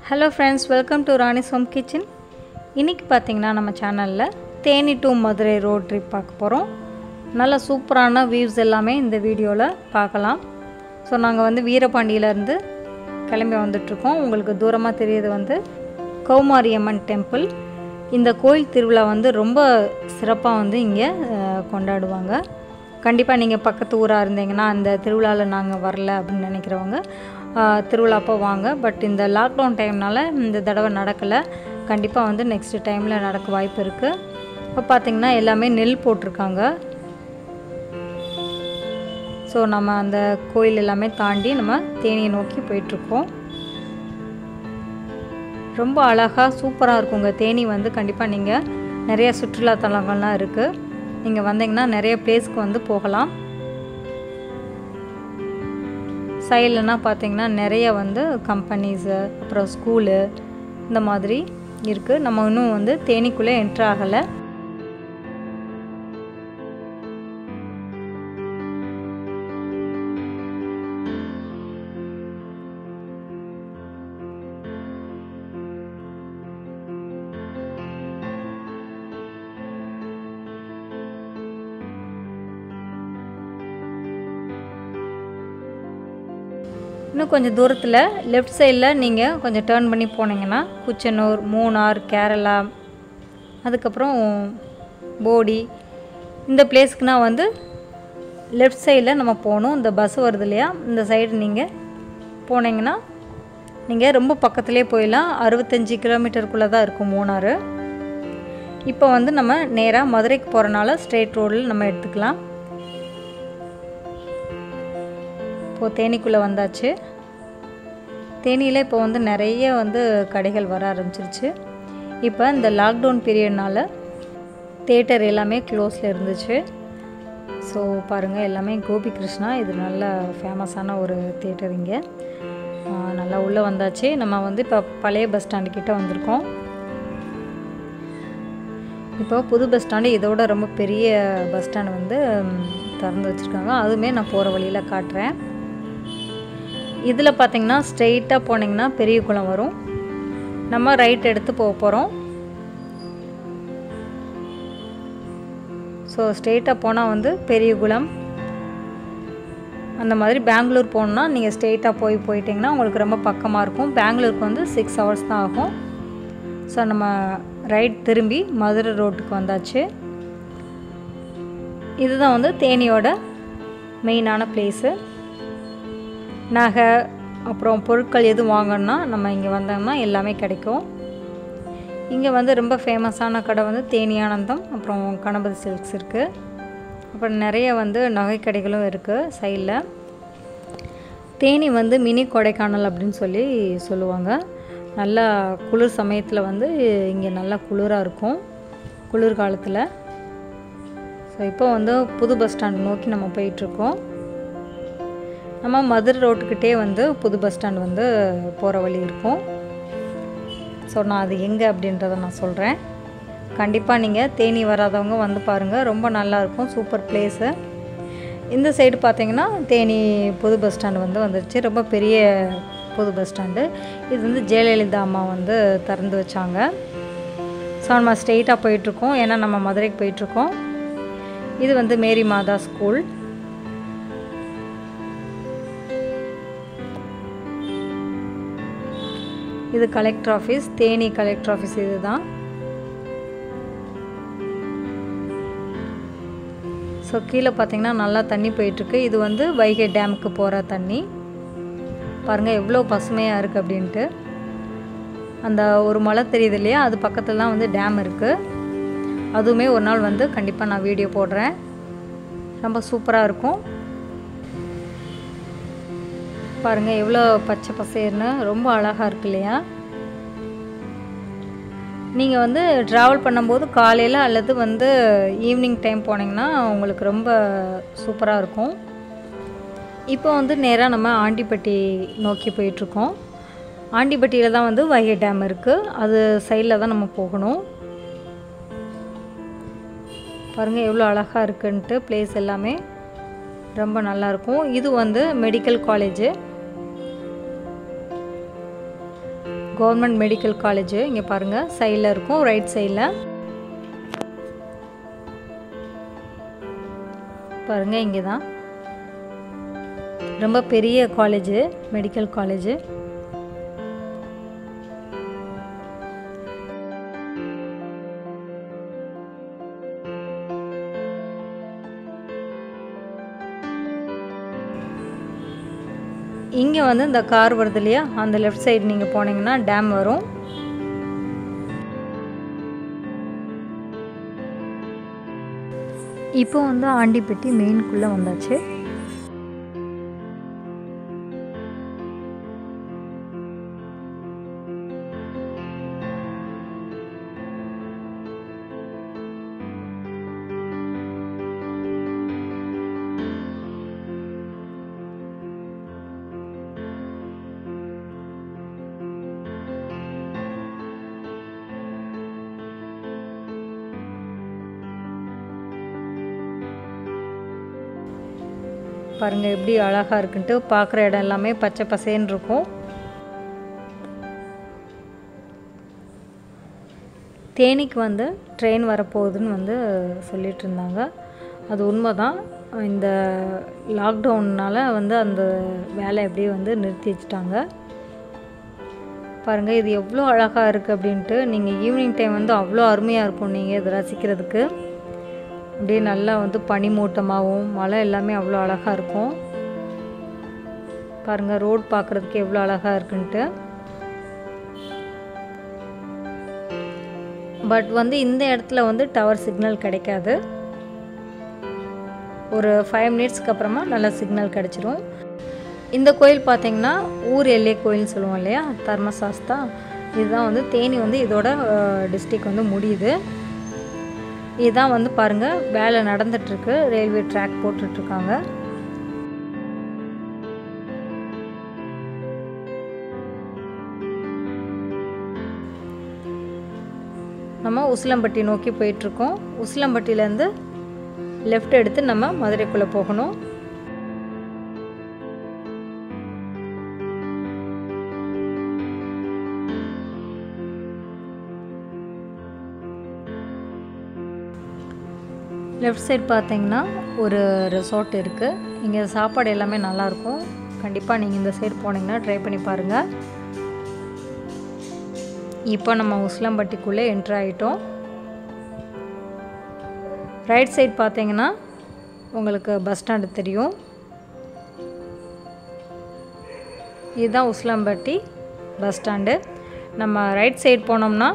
hello friends welcome to Rani's home kitchen இன்றைக்கி பார்த்தீங்கன்னா நம்ம சேனலில் Theni to Madurai road trip பார்க்க போகிறோம் நல்ல சூப்பரான வியூஸ் எல்லாமே இந்த வீடியோவில் பார்க்கலாம் ஸோ நாங்கள் வந்து வீரபாண்டியிலேருந்து கிளம்பி வந்துட்ருக்கோம் உங்களுக்கு தூரமாக தெரியுது வந்து கௌமாரியம்மன் டெம்பிள் இந்த கோயில் திருவிழா வந்து ரொம்ப சிறப்பாக வந்து இங்கே அஹ், கொண்டாடுவாங்க கண்டிப்பாக நீங்கள் பக்கத்து ஊராக இருந்தீங்கன்னா அந்த திருவிழாவில் நாங்கள் வரல அப்படின்னு நினைக்கிறவங்க ஆஹ், திருவிழா அப்போ வாங்க பட் இந்த லாக்டவுன் டைம்னால இந்த தடவை நடக்கலை கண்டிப்பாக வந்து நெக்ஸ்ட் டைமில் நடக்க வாய்ப்பு இருக்குது இப்போ பார்த்தீங்கன்னா எல்லாமே நெல் போட்டிருக்காங்க ஸோ நம்ம அந்த கோயில் எல்லாமே தாண்டி நம்ம தேனியை நோக்கி போயிட்டுருக்கோம் ரொம்ப அழகாக சூப்பராக இருக்குங்க தேனி வந்து கண்டிப்பாக நீங்கள் நிறைய சுற்றுலா தலங்கள்லாம் இருக்குது நீங்கள் வந்தீங்கன்னா நிறைய பிளேஸ்க்கு வந்து போகலாம் சைட்லனா பார்த்தீங்கன்னா நிறைய வந்து கம்பெனிஸு அப்புறம் ஸ்கூலு இந்த மாதிரி இருக்குது நம்ம இன்னும் வந்து தேனிக்குள்ளே என்ட்ரு ஆகலை இன்னும் கொஞ்சம் தூரத்தில் லெஃப்ட் சைடில் நீங்கள் கொஞ்சம் டேர்ன் பண்ணி போனீங்கன்னா குச்சனூர் மூணார் கேரளா அதுக்கப்புறம் போடி இந்த பிளேஸ்க்குனா வந்து லெஃப்ட் சைடில் நம்ம போகணும் இந்த பஸ் வருது இல்லையா இந்த சைடு நீங்கள் போனீங்கன்னா நீங்கள் ரொம்ப பக்கத்துலேயே போயிடலாம் அறுபத்தஞ்சி கிலோமீட்டருக்குள்ளே தான் இருக்கும் மூணாறு இப்போ வந்து நம்ம நேராக மதுரைக்கு போகிறனால ஸ்ட்ரெயிட் ரோடில் நம்ம எடுத்துக்கலாம் இப்போது தேனிக்குள்ளே வந்தாச்சு தேனியில் இப்போ வந்து நிறைய வந்து கடைகள் வர ஆரம்பிச்சிருச்சு இப்போ இந்த லாக்டவுன் பீரியட்னால தேட்டர் எல்லாமே க்ளோஸில் இருந்துச்சு ஸோ பாருங்கள் எல்லாமே கோபி கிருஷ்ணா இது நல்ல ஃபேமஸான ஒரு தேட்டர் இங்கே ஆஹ் நல்லா உள்ளே வந்தாச்சு நம்ம வந்து இப்போ பழைய பஸ் ஸ்டாண்டு கிட்ட வந்திருக்கோம் இப்போ புது பஸ் ஸ்டாண்டு இதோட ரொம்ப பெரிய பஸ் ஸ்டாண்டு வந்து ம், திறந்து வச்சுருக்காங்க அதுவுமே நான் போகிற வழியில் காட்டுறேன் இதில் பார்த்தீங்கன்னா ஸ்ட்ரெயிட்டாக போனீங்கன்னா பெரிய குளம் வரும் நம்ம ரைட் எடுத்து போக போகிறோம் ஸோ ஸ்ட்ரெயிட்டாக போனால் வந்து பெரிய குளம் அந்த மாதிரி பெங்களூர் போகணுன்னா நீங்கள் ஸ்ட்ரெயிட்டாக போய் போயிட்டீங்கன்னா உங்களுக்கு ரொம்ப பக்கமாக இருக்கும் பெங்களூருக்கு வந்து சிக்ஸ் ஹவர்ஸ் தான் ஆகும் ஸோ நம்ம ரைட் திரும்பி மதுரை ரோட்டுக்கு வந்தாச்சு இதுதான் வந்து தேனியோட மெயினான பிளேஸு நகை அப்புறம் பொருட்கள் எதுவும் வாங்கணும்னா நம்ம இங்கே வந்தோம்னா எல்லாமே கிடைக்கும் இங்கே வந்து ரொம்ப ஃபேமஸான கடை வந்து தேனி ஆனந்தம் அப்புறம் கணபதி சில்க்ஸ் இருக்குது அப்புறம் நிறைய வந்து நகை கடைகளும் இருக்குது சைடில் தேனி வந்து மினி கொடைக்கானல் அப்படின்னு சொல்லி சொல்லுவாங்க நல்லா குளிர் சமயத்தில் வந்து இங்கே நல்லா குளிராக இருக்கும் குளிர் காலத்தில் ஸோ இப்போ வந்து புது பஸ் ஸ்டாண்ட் நோக்கி நம்ம போயிட்டுருக்கோம் நம்ம மதுரை ரோட்டுக்கிட்டே வந்து புது பஸ் ஸ்டாண்ட் வந்து போகிற வழி இருக்கும் ஸோ நான் அது எங்கே அப்படின்றத நான் சொல்கிறேன் கண்டிப்பாக நீங்கள் தேனி வராதவங்க வந்து பாருங்கள் ரொம்ப நல்லாயிருக்கும் சூப்பர் பிளேஸு இந்த சைடு பார்த்தீங்கன்னா தேனி புது பஸ் ஸ்டாண்டு வந்து வந்துருச்சு ரொம்ப பெரிய புது பஸ் ஸ்டாண்டு இது வந்து ஜெயலலிதா அம்மா வந்து திறந்து வச்சாங்க ஸோ நம்ம ஸ்ட்ரெயிட்டாக போயிட்டுருக்கோம் ஏன்னா நம்ம மதுரைக்கு போயிட்டுருக்கோம் இது வந்து மேரி மாதா ஸ்கூல் இது collector office Theni collector office இதுதான் ஸோ கீழே பார்த்தீங்கன்னா நல்லா தண்ணி போயிட்டுருக்கு இது வந்து வைகை டேமுக்கு போகிற தண்ணி பாருங்கள் எவ்வளோ பசுமையாக இருக்குது அப்படின்ட்டு அந்த ஒரு மலை தெரியுது இல்லையா அது பக்கத்தில் தான் வந்து டேம் இருக்குது அதுவுமே ஒரு நாள் வந்து கண்டிப்பாக நான் வீடியோ போடுறேன் ரொம்ப சூப்பராக இருக்கும் பாருங்கள் எவ்வளோ பச்சை பசேர்னு ரொம்ப அழகாக இருக்கு இல்லையா நீங்கள் வந்து ட்ராவல் பண்ணும்போது காலையில் அல்லது வந்து ஈவினிங் டைம் போனீங்கன்னா உங்களுக்கு ரொம்ப சூப்பராக இருக்கும் இப்போ வந்து நேராக நம்ம ஆண்டிப்பட்டி நோக்கி போயிட்டுருக்கோம் ஆண்டிப்பட்டியில் தான் வந்து வைகை டேம் இருக்குது அது சைடில் தான் நம்ம போகணும் பாருங்கள் எவ்வளோ அழகாக இருக்குன்ட்டு பிளேஸ் எல்லாமே ரொம்ப நல்லாயிருக்கும் இது வந்து medical college government medical college இங்கே பாருங்கள் சைடில் இருக்கும் ரைட் சைடில் பாருங்கள் இங்கே தான் ரொம்ப பெரிய காலேஜு மெடிக்கல் காலேஜு இங்கே வந்து இந்த கார் வருது இல்லையா அந்த லெஃப்ட் சைடு நீங்கள் போனீங்கன்னா டேம் வரும் இப்போ வந்து ஆண்டிப்பட்டி மெயின்குள்ளே வந்தாச்சு பாருங்கள் எப்படி அழகாக இருக்குன்ட்டு பார்க்குற இடம் எல்லாமே பச்சை பசேன்னு இருக்கும் தேனிக்கு வந்து ட்ரெயின் வரப்போகுதுன்னு வந்து சொல்லிட்டு இருந்தாங்க அது உண்மை தான் இந்த லாக்டவுன்னால் வந்து அந்த வேலை எப்படியே வந்து நிறுத்தி வச்சுட்டாங்க பாருங்கள் இது எவ்வளோ அழகாக இருக்குது அப்படின்ட்டு நீங்கள் ஈவினிங் டைம் வந்து அவ்வளோ அருமையாக இருக்கும் நீங்கள் இதை ரசிக்கிறதுக்கு அப்படியே நல்லா வந்து பனிமூட்டமாகவும் மழை எல்லாமே அவ்வளோ அழகாக இருக்கும் பாருங்கள் ரோட் பார்க்குறதுக்கு எவ்வளோ அழகாக இருக்குன்ட்டு பட் வந்து இந்த இடத்துல வந்து டவர் சிக்னல் கிடைக்காது ஒரு ஃபைவ் மினிட்ஸ்க்கு அப்புறமா நல்லா சிக்னல் கிடச்சிரும் இந்த கோயில் பார்த்தீங்கன்னா ஊர் எல்லை கோயில்னு சொல்லுவோம் இல்லையா தர்மசாஸ்தா இதுதான் வந்து தேனி வந்து இதோட டிஸ்ட்ரிக் வந்து முடியுது இதுதான் வந்து பாருங்கள் வேலை நடந்துட்டுருக்கு ரயில்வே ட்ராக் போட்டுட்ருக்காங்க நம்ம உசிலம்பட்டி நோக்கி போயிட்டுருக்கோம் உசிலம்பட்டியிலேருந்து லெஃப்ட் எடுத்து நம்ம மதுரைக்குள்ளே போகணும் லெஃப்ட் சைட் பார்த்தீங்கன்னா ஒரு ரிசார்ட் இருக்குது இங்கே சாப்பாடு எல்லாமே நல்லாயிருக்கும் கண்டிப்பாக நீங்கள் இந்த சைடு போனீங்கன்னா ட்ரை பண்ணி பாருங்கள் இப்போ நம்ம உஸ்லம்பட்டிக்குள்ளே என்ட்ரு ஆகிட்டோம் ரைட் சைட் பார்த்தீங்கன்னா உங்களுக்கு பஸ் ஸ்டாண்டு தெரியும் இதுதான் உஸ்லம்பட்டி பஸ் ஸ்டாண்டு நம்ம ரைட் சைடு போனோம்னா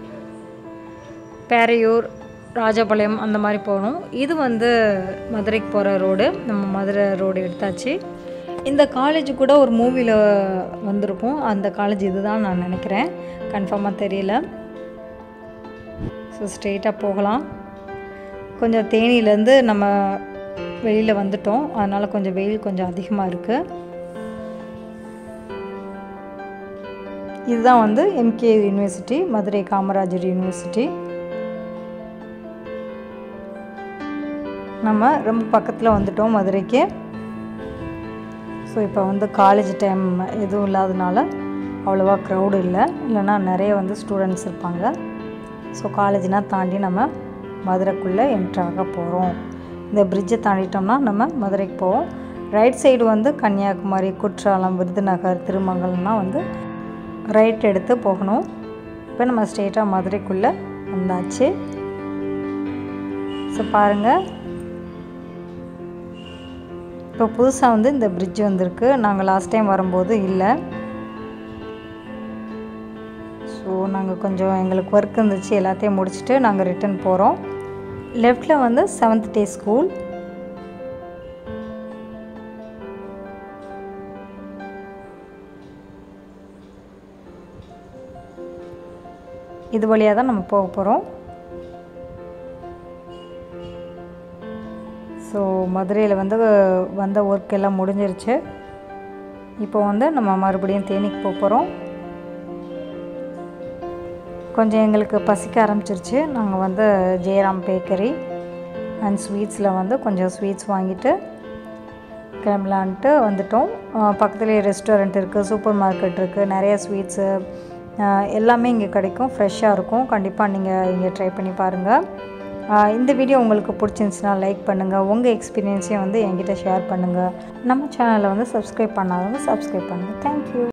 பேரையூர் ராஜபாளையம் அந்த மாதிரி போகணும் இது வந்து மதுரைக்கு போகிற ரோடு நம்ம மதுரை ரோடு எடுத்தாச்சு இந்த காலேஜ் கூட ஒரு மூவியில் வந்திருக்கும் அந்த காலேஜ் இதுதான் நான் நினைக்கிறேன் கன்ஃபார்மாக தெரியல ஸோ ஸ்ட்ரெயிட்டாக போகலாம் கொஞ்சம் தேனியிலேருந்து நம்ம வெளியில் வந்துட்டோம் அதனால் கொஞ்சம் வெயில் கொஞ்சம் அதிகமாக இருக்குது இதுதான் வந்து MK university Madurai Kamarajar university நம்ம ரொம்ப பக்கத்தில் வந்துட்டோம் மதுரைக்கு ஸோ இப்போ வந்து காலேஜ் டைம் எதுவும் இல்லாதனால அவ்வளோவா க்ரௌடு இல்லை இல்லைன்னா நிறைய வந்து ஸ்டூடெண்ட்ஸ் இருப்பாங்க ஸோ காலேஜ்னால் தாண்டி நம்ம மதுரைக்குள்ளே என்ட்ராக போகிறோம் இந்த பிரிட்ஜை தாண்டிட்டோம்னா நம்ம மதுரைக்கு போவோம் ரைட் சைடு வந்து கன்னியாகுமரி குற்றாலம் விருதுநகர் திருமங்கலம்னா வந்து ரைட் எடுத்து போகணும் இப்போ நம்ம ஸ்ட்ரெயிட்டாக மதுரைக்குள்ளே வந்தாச்சு ஸோ பாருங்கள் இப்போ புதுசாக வந்து இந்த பிரிட்ஜ் வந்திருக்கு நாங்கள் லாஸ்ட் டைம் வரும்போது இல்லை ஸோ நாங்கள் கொஞ்சம் எங்களுக்கு ஒர்க் இருந்துச்சு எல்லாத்தையும் முடிச்சுட்டு நாங்கள் ரிட்டன் போகிறோம் லெஃப்டில் வந்து செவன்த் டே ஸ்கூல் இது வழியாக தான் நம்ம போக போகிறோம் ஸோ மதுரையில் வந்து வந்த ஒர்க் எல்லாம் முடிஞ்சிருச்சு இப்போ வந்து நம்ம மறுபடியும் தேனிக்கு போக போகிறோம் கொஞ்சம் எங்களுக்கு பசிக்க ஆரம்பிச்சிருச்சு நாங்கள் வந்து ஜெயராம் பேக்கரி அண்ட் ஸ்வீட்ஸில் வந்து கொஞ்சம் ஸ்வீட்ஸ் வாங்கிட்டு கிளம்பலான்ட்டு வந்துட்டோம் பக்கத்துலேயே ரெஸ்டாரண்ட் இருக்குது சூப்பர் மார்க்கெட் இருக்குது நிறைய ஸ்வீட்ஸு ஆஹ் எல்லாமே இங்கே கிடைக்கும் ஃப்ரெஷ்ஷாக இருக்கும் கண்டிப்பாக நீங்கள் இங்கே ட்ரை பண்ணி பாருங்கள் ஆஹ் இந்த வீடியோ உங்களுக்கு பிடிச்சிருந்துச்சுன்னா லைக் பண்ணுங்கள் உங்கள் எக்ஸ்பீரியன்ஸையும் வந்து என்கிட்ட ஷேர் பண்ணுங்கள் நம்ம சேனலை வந்து சப்ஸ்கிரைப் பண்ணாதவங்க சப்ஸ்கிரைப் பண்ணுங்கள் தேங்க்யூ